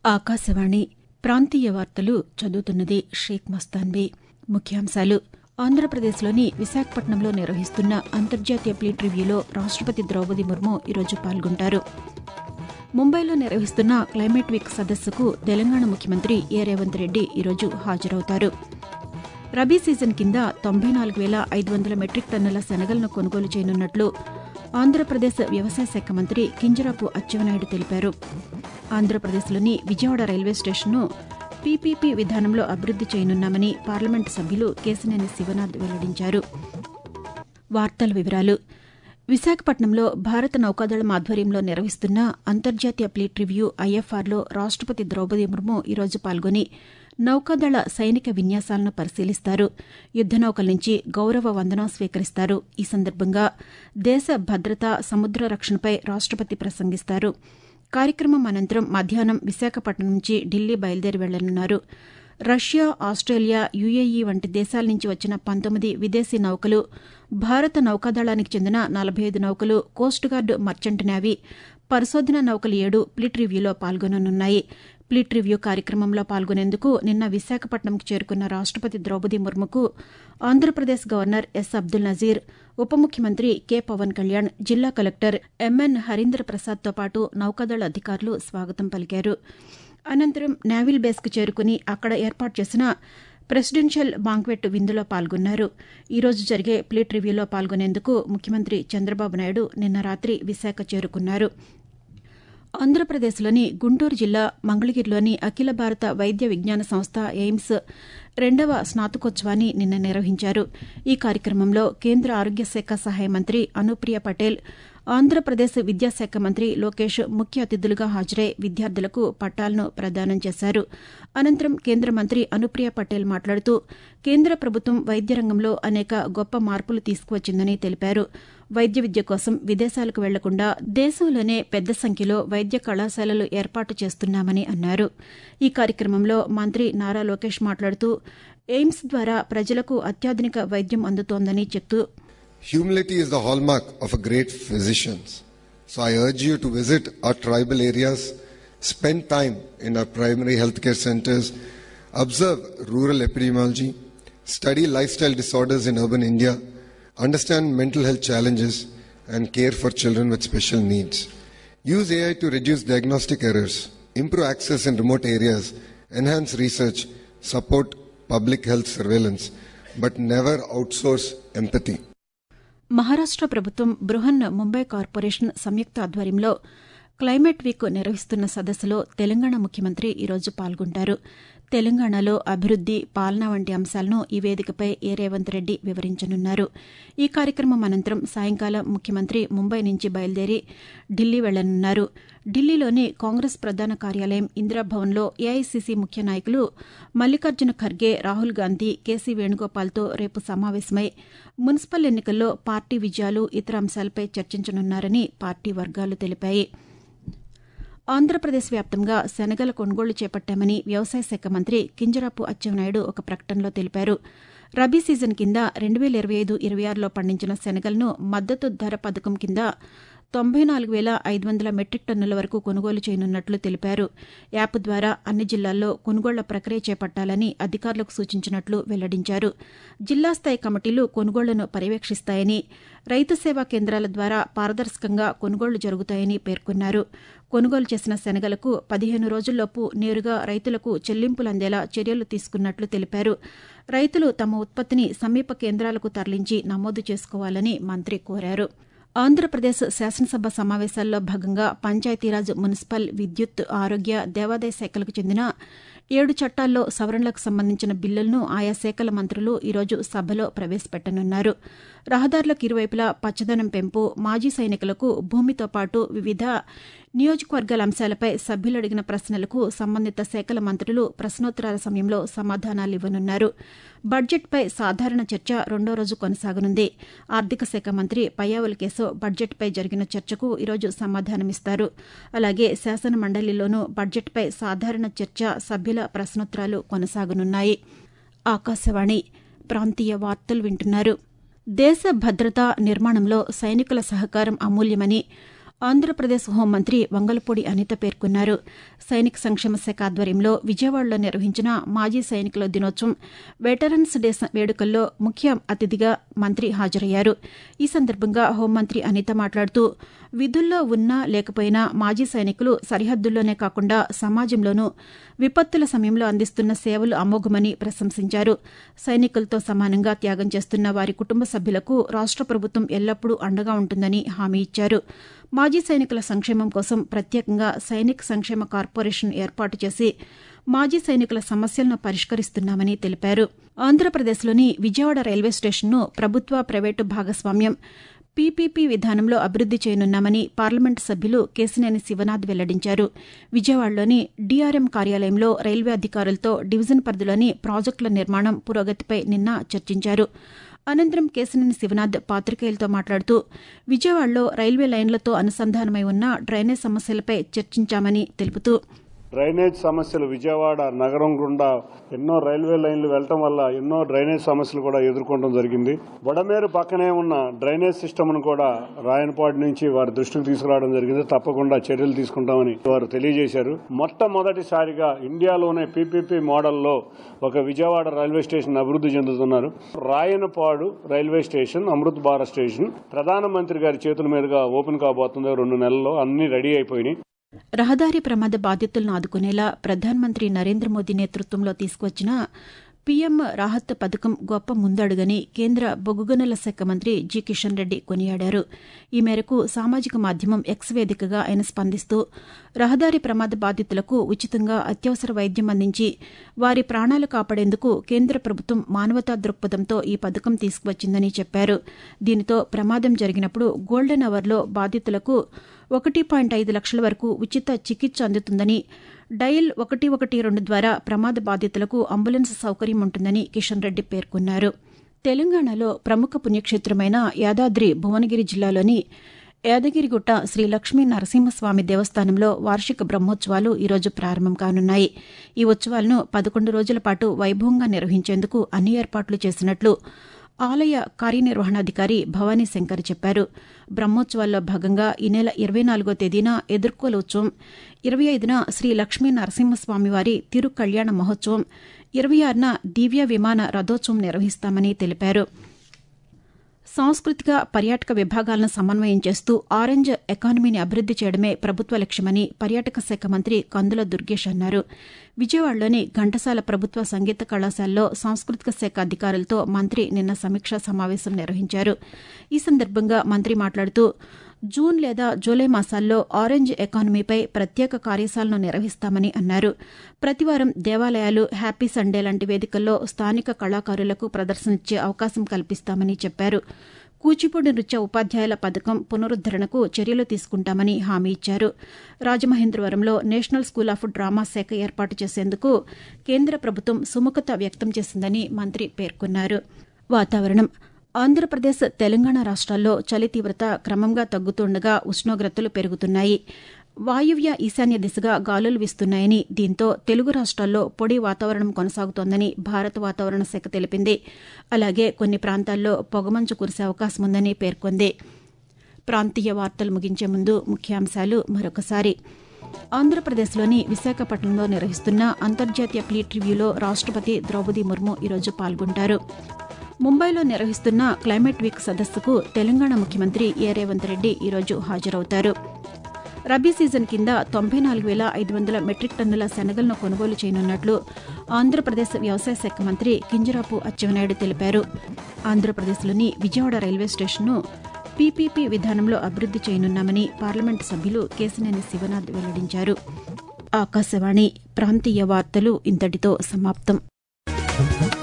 ఆకాశవాణి ప్రాంతీయ వార్తలు చదువుతున్నది షేక్ మస్తాన్బీ ముఖ్యాంశాలు ఆంధ్రప్రదేశ్లోని విశాఖపట్నంలో నిర్వహిస్తున్న అంతర్జాతీయ ప్లీట్ రివ్యూలో రాష్టపతి ద్రౌపది ముర్ము ఈరోజు పాల్గొంటారు ముంబైలో నిర్వహిస్తున్న క్లైమేట్ వీక్ సదస్సుకు తెలంగాణ ముఖ్యమంత్రి ఏ రేవంత్ రెడ్డి ఈరోజు హాజరవుతారు రబీ సీజన్ కింద తొంభై నాలుగు వేల ఐదు వందల మెట్రిక్ టన్నుల శనగలను కొనుగోలు చేయనున్నట్లు ఆంధ్రప్రదేశ్ వ్యవసాయ శాఖ మంత్రి కింజరాపు అచ్చెన్నాయుడు తెలిపారు ఆంధ్రప్రదేశ్లోని విజయవాడ రైల్వే స్టేషన్ను పీపీపీ విధానంలో అభివృద్ది చేయనున్నామని పార్లమెంటు సభ్యులు కేశినేని శివనాథ్ వెల్లడించారు వార్తల వివరాలు విశాఖపట్నంలో భారత నౌకాదళం ఆధ్వర్యంలో నిర్వహిస్తున్న అంతర్జాతీయ ప్లీట్ రివ్యూ ఐఎఫ్ఆర్లో రాష్టపతి ద్రౌపది ముర్ము ఈరోజు పాల్గొని నౌకాదళ సైనిక విన్యాసాలను పరిశీలిస్తారు యుద్ద నౌకల నుంచి గౌరవ వందనం స్వీకరిస్తారు ఈ సందర్భంగా దేశ భద్రత సముద్ర రక్షణపై రాష్టపతి ప్రసంగిస్తారు కార్యక్రమం అనంతరం మధ్యాహ్నం విశాఖపట్నం నుంచి ఢిల్లీ బయలుదేరి వెళ్లనున్నారు రష్యా ఆస్ట్రేలియా యుఏఈ వంటి దేశాల నుంచి వచ్చిన పంతొమ్మిది విదేశీ నౌకలు భారత నౌకాదళానికి చెందిన నలభై ఐదు నౌకలు కోస్ట్గార్డు మర్చెంట్ నేవీ పరిశోధన నౌకలు ఏడు ప్లిట్ రివ్యూలో పాల్గొననున్నాయి ప్లిట్ రివ్యూ కార్యక్రమంలో పాల్గొనేందుకు నిన్న విశాఖపట్నంకు చేరుకున్న రాష్టపతి ద్రౌపది ముర్ముకు ఆంధ్రప్రదేశ్ గవర్నర్ ఎస్ అబ్దుల్ నజీర్ ఉప ముఖ్యమంత్రి కె పవన్ కళ్యాణ్ జిల్లా కలెక్టర్ ఎంఎన్ హరీంద్ర ప్రసాద్తో పాటు నౌకాదళ అధికారులు స్వాగతం పలికారు అనంతరం నేవల్ బేస్కు చేరుకుని అక్కడ ఏర్పాటు చేసిన ప్రెసిడెన్షియల్ బాంక్వెట్ విందులో పాల్గొన్నారు ఈ రోజు జరిగే ప్లీట్ రివ్యూలో పాల్గొనేందుకు ముఖ్యమంత్రి చంద్రబాబు నాయుడు నిన్న రాత్రి విశాఖ చేరుకున్నారు ఆంధ్రప్రదేశ్లోని గుంటూరు జిల్లా మంగళగిరిలోని అఖిల భారత వైద్య విజ్ఞాన సంస్థ ఎయిమ్స్ రెండవ స్నాతకోత్సవాన్ని నిన్న నిర్వహించారు ఈ కార్యక్రమంలో కేంద్ర ఆరోగ్య శాఖ సహాయ మంత్రి అనుప్రియ పటేల్ ఆంధ్రప్రదేశ్ విద్యాశాఖ మంత్రి లోకేష్ ముఖ్య అతిథులుగా హాజరై విద్యార్థులకు పట్టాలను ప్రదానం చేశారు అనంతరం కేంద్ర మంత్రి అనుప్రియ పటేల్ మాట్లాడుతూ కేంద్ర ప్రభుత్వం వైద్య రంగంలో అనేక గొప్ప మార్పులు తీసుకువచ్చిందని తెలిపారు వైద్య విద్య కోసం విదేశాలకు వెళ్లకుండా దేశంలోనే పెద్ద సంఖ్యలో వైద్య కళాశాలలు ఏర్పాటు చేస్తున్నామని అన్నారు ఈ కార్యక్రమంలో మంత్రి నారా లోకేష్ మాట్లాడుతూ ఎయిమ్స్ ద్వారా ప్రజలకు అత్యాధునిక వైద్యం అందుతోందని చెప్తూ Humility is the hallmark of a great physician. So I urge you to visit our tribal areas, spend time in our primary healthcare centers, observe rural epidemiology, study lifestyle disorders in urban India, understand mental health challenges, and care for children with special needs. Use AI to reduce diagnostic errors, improve access in remote areas, enhance research, support public health surveillance, but never outsource empathy. Maharashtra ప్రభుత్వం Brihan Mumbai corporation సంయుక్త ఆధ్వర్యంలో climate week నిర్వహిస్తున్న సదస్సులో తెలంగాణ ముఖ్యమంత్రి ఈరోజు పాల్గొంటారు తెలంగాణలో అభివృద్ది పాలన వంటి అంశాలను ఈ వేదికపై ఏ రేవంత్ రెడ్డి వివరించనున్నారు ఈ కార్యక్రమం అనంతరం సాయంకాలం ముఖ్యమంత్రి ముంబై నుంచి బయలుదేరి ఢిల్లీ వెళ్లనున్నారు ఢిల్లీలోని కాంగ్రెస్ ప్రధాన కార్యాలయం ఇందిరాభవన్లో ఏఐసీసీ ముఖ్య నాయకులు మల్లికార్జున ఖర్గే రాహుల్ గాంధీ కేసీ వేణుగోపాల్తో రేపు సమావేశమై మున్సిపల్ ఎన్నికల్లో పార్టీ విజయాలు ఇతర అంశాలపై చర్చించనున్నారని పార్టీ వర్గాలు తెలిపాయి ఆంధ్రప్రదేశ్ వ్యాప్తంగా శనగల కొనుగోళ్లు చేపట్టామని వ్యవసాయ శాఖ మంత్రి కింజరాపు అచ్చెన్నాయుడు ఒక ప్రకటనలో తెలిపారు రబీ సీజన్ కింద రెండు వేల ఇరవై ఐదు ఇరవై ఆరులో పండించిన శనగలను మద్దతు ధర పథకం కింద తొంభై నాలుగు వేల ఐదు వందల మెట్రిక్ టన్నుల వరకు కొనుగోలు చేయనున్నట్లు తెలిపారు యాప్ ద్వారా అన్ని జిల్లాల్లో కొనుగోళ్ల ప్రక్రియ చేపట్టాలని అధికారులకు సూచించినట్లు వెల్లడించారు జిల్లా స్థాయి కమిటీలు కొనుగోళ్లను పర్యవేక్షిస్తాయని రైతు సేవా కేంద్రాల ద్వారా పారదర్శకంగా కొనుగోళ్లు జరుగుతాయని పేర్కొన్నారు కొనుగోలు చేసిన శనగలకు పదిహేను రోజుల్లోపు నేరుగా రైతులకు చెల్లింపులు అందేలా చర్యలు తీసుకున్నట్లు తెలిపారు రైతులు తమ ఉత్పత్తిని సమీప కేంద్రాలకు తరలించి నమోదు చేసుకోవాలని మంత్రి కోరారు ఆంధ్రప్రదేశ్ శాసనసభ సమావేశాల్లో భాగంగా పంచాయతీరాజ్ మున్సిపల్ విద్యుత్ ఆరోగ్య దేవాదాయ శాఖలకు చెందిన ఏడు చట్టాల్లో సవరణలకు సంబంధించిన బిల్లులను ఆయా శాఖల మంత్రులు ఈరోజు సభలో ప్రవేశపెట్టనున్నారు రహదారులకు ఇరువైపులా పచ్చదనం పెంపు మాజీ సైనికులకు భూమితో పాటు వివిధ నియోజకవర్గాల అంశాలపై సభ్యులు అడిగిన ప్రశ్నలకు సంబంధిత శాఖల మంత్రులు ప్రశ్నోత్తరాల సమయంలో సమాధానాలు ఇవ్వనున్నారు బడ్జెట్పై సాధారణ చర్చ రెండో రోజు కొనసాగనుంది ఆర్థిక శాఖ మంత్రి పయ్యావుల కేశవ్ బడ్జెట్పై జరిగిన చర్చకు ఈరోజు సమాధానమిస్తారు అలాగే శాసన మండలిలోనూ బడ్జెట్పై సాధారణ చర్చ సభ్యుల ప్రశ్నోత్తరాలు కొనసాగనున్నాయి ఆకాశవాణి ప్రాంతీయ వార్తలు వింటున్నారు దేశ భద్రత నిర్మాణంలో సైనికుల సహకారం అమూల్యమని ఆంధ్రప్రదేశ్ హోంమంత్రి వంగలపూడి అనిత పేర్కొన్నారు సైనిక సంక్షేమ శాఖ ఆధ్వర్యంలో విజయవాడలో నిర్వహించిన మాజీ సైనికుల దినోత్సవం వెటరన్స్ డే వేడుకల్లో ముఖ్య అతిథిగా మంత్రి హాజరయ్యారు ఈ సందర్భంగా హోంమంత్రి అనిత మాట్లాడుతూ విధుల్లో ఉన్నా లేకపోయినా మాజీ సైనికులు సరిహద్దుల్లోనే కాకుండా సమాజంలోనూ విపత్తుల సమయంలో అందిస్తున్న సేవలు అమోఘమని ప్రశంసించారు సైనికులతో సమానంగా త్యాగం చేస్తున్న వారి కుటుంబ సభ్యులకు రాష్ట ప్రభుత్వం ఎల్లప్పుడూ అండగా ఉంటుందని హామీ ఇచ్చారు మాజీ సైనికుల సంక్షేమం కోసం ప్రత్యేకంగా సైనిక్ సంక్షేమ కార్పొరేషన్ ఏర్పాటు చేసి మాజీ సైనికుల సమస్యలను పరిష్కరిస్తున్నామని తెలిపారు ఆంధ్రప్రదేశ్లోని విజయవాడ రైల్వే స్టేషన్ను ప్రభుత్వ ప్రైవేటు భాగస్వామ్యం పీపీపీ విధానంలో అభివృద్ది చేయనున్నామని పార్లమెంటు సభ్యులు కేసినేని శివనాథ్ వెల్లడించారు విజయవాడలోని డీఆర్ఎం కార్యాలయంలో రైల్వే అధికారులతో డివిజన్ పరిధిలోని ప్రాజెక్టుల నిర్మాణం పురోగతిపై నిన్న చర్చించారు అనంతరం కేసినేని శివనాథ్ పాతికేయులతో మాట్లాడుతూ విజయవాడలో రైల్వే లైన్లతో అనుసంధానమై ఉన్న డ్రైనేజ్ సమస్యలపై చర్చించామని తెలుపుతూ డ్రైనేజ్ సమస్యలు విజయవాడ నగరం గుండా ఎన్నో రైల్వే లైన్లు వెళ్లటం వల్ల ఎన్నో డ్రైనేజ్ సమస్యలు కూడా ఎదుర్కోవడం జరిగింది బొడమేరు పక్కనే ఉన్న డ్రైనేజ్ సిస్టమ్ను కూడా రాయనపాటి నుంచి వారి దృష్టికి తీసుకురావడం జరిగింది తప్పకుండా చర్యలు తీసుకుంటామని వారు తెలియజేశారు మొట్టమొదటిసారిగా ఇండియాలోనే పీపీపీ మోడల్లో ఒక విజయవాడ రైల్వే స్టేషన్ అభివృద్ధి చెందుతున్నారు Rayanapadu railway station Amrit Bharat station ప్రధానమంత్రి గారి చేతుల మీదుగా ఓపెన్ కాబోతుంది రెండు నెలల్లో అన్ని రెడీ అయిపోయినాయి రహదారి ప్రమాద బాధితులను ఆదుకునేలా ప్రధానమంత్రి నరేంద్ర మోదీ నేతృత్వంలో తీసుకువచ్చిన పీఎం రాహత్ పథకం గొప్ప ముందడుగని కేంద్ర బొగ్గు గనుల శాఖ మంత్రి జి కిషన్ రెడ్డి కొనియాడారు ఈ మేరకు సామాజిక మాధ్యమం ఎక్స్ వేదికగా ఆయన స్పందిస్తూ రహదారి ప్రమాద బాధితులకు ఉచితంగా అత్యవసర వైద్యం అందించి వారి ప్రాణాలు కాపాడేందుకు కేంద్ర ప్రభుత్వం మానవతా దృక్పథంతో ఈ పథకం తీసుకువచ్చిందని చెప్పారు దీనితో ప్రమాదం జరిగినప్పుడు గోల్డెన్ అవర్లో బాధితులకు ఒకటి పాయింట్ ఐదు లక్షల వరకు ఉచిత చికిత్స అందుతుందని డయల్ ఒకటి ఒకటి రెండు ద్వారా ప్రమాద బాధితులకు అంబులెన్స్ సౌకర్యం ఉంటుందని కిషన్ రెడ్డి పేర్కొన్నారు తెలంగాణలో ప్రముఖ పుణ్యక్షేత్రమైన యాదాద్రి భువనగిరి జిల్లాలోని యాదగిరిగుట్ట శ్రీ లక్ష్మీ నరసింహస్వామి దేవస్థానంలో వార్షిక బ్రహ్మోత్సవాలు ఈరోజు ప్రారంభం కానున్నాయి ఈ ఉత్సవాలను పదకొండు రోజుల పాటు వైభవంగా నిర్వహించేందుకు అన్ని ఏర్పాట్లు చేసినట్లు ఆలయ కార్యనిర్వహణాధికారి భవానీ శంకర్ చెప్పారు బ్రహ్మోత్సవాల్లో భాగంగా ఈ నెల ఇరవై నాలుగో తేదీన ఎదుర్కోల ఉత్సవం ఇరవై ఐదున శ్రీ లక్ష్మీ నరసింహస్వామివారి తిరు కళ్యాణ మహోత్సవం ఇరవై ఆరున దివ్య విమాన రథోత్సవం నిర్వహిస్తామని తెలిపారు సాంస్కృతిక పర్యాటక విభాగాలను సమన్వయం చేస్తూ ఆరెంజ్ ఎకానమీని అభివృద్ది చేయడమే ప్రభుత్వ లక్ష్యమని పర్యాటక శాఖ మంత్రి కందుల దుర్గేష్ అన్నారు విజయవాడలోని ఘంటసాల ప్రభుత్వ సంగీత కళాశాలలో సాంస్కృతిక శాఖ అధికారులతో మంత్రి నిన్న సమీక్షా సమావేశం నిర్వహించారు ఈ సందర్భంగా మంత్రి మాట్లాడుతూ జూన్ లేదా జూలై మాసాల్లో ఆరెంజ్ ఎకానమీపై ప్రత్యేక కార్యశాలను నిర్వహిస్తామని అన్నారు ప్రతివారం దేవాలయాలు హ్యాపీ సండే లాంటి వేదికల్లో స్థానిక కళాకారులకు ప్రదర్శనిచ్చే అవకాశం కల్పిస్తామని చెప్పారు కూచిపూడి నృత్య ఉపాధ్యాయుల పథకం పునరుద్దరణకు చర్యలు తీసుకుంటామని హామీ ఇచ్చారు రాజమహేంద్రవరంలో నేషనల్ స్కూల్ ఆఫ్ డ్రామా శాఖ ఏర్పాటు చేసేందుకు కేంద్ర ప్రభుత్వం సుముఖత వ్యక్తం చేసిందని మంత్రి పేర్కొన్నారు వాతావరణం ఆంధ్రప్రదేశ్ తెలంగాణ రాష్ట్రాల్లో చలి తీవ్రత క్రమంగా తగ్గుతుండగా ఉష్ణోగ్రతలు పెరుగుతున్నాయి వాయువ్య ఈశాన్య దిశగా గాలులు వీస్తున్నాయని దీంతో తెలుగు రాష్ట్రాల్లో పొడి వాతావరణం కొనసాగుతోందని భారత వాతావరణ శాఖ తెలిపింది అలాగే కొన్ని ప్రాంతాల్లో పొగమంచు కురిసే అవకాశం ఉందని పేర్కొంది ప్రాంతీయ వార్తలు ముగించే ముందు ముఖ్యాంశాలు మరొకసారి ఆంధ్రప్రదేశ్లోని విశాఖపట్నంలో నిర్వహిస్తున్న అంతర్జాతీయ ప్లీట్ రివ్యూలో రాష్టపతి ద్రౌపది ముర్ము ఈరోజు పాల్గొంటారు ముంబైలో నిర్వహిస్తున్న క్లైమేట్ వీక్ సదస్సుకు తెలంగాణ ముఖ్యమంత్రి ఏ రేవంత్ రెడ్డి ఈరోజు హాజరవుతారు రబీ సీజన్ కింద తొంభై నాలుగు వేల ఐదు వందల మెట్రిక్ టన్నుల శనగలను కొనుగోలు చేయనున్నట్లు ఆంధ్రప్రదేశ్ వ్యవసాయ శాఖ మంత్రి కింజరాపు అచ్చెన్నాయుడు తెలిపారు ఆంధ్రప్రదేశ్లోని విజయవాడ రైల్వే స్టేషన్ను పీపీపీ విధానంలో అభివృద్ది చేయనున్నామని పార్లమెంటు సభ్యులు కేసినేని శివనాథ్ వెల్లడించారు ఆకాశవాణి ప్రాంతీయ వార్తలు ఇంతటితో సమాప్తం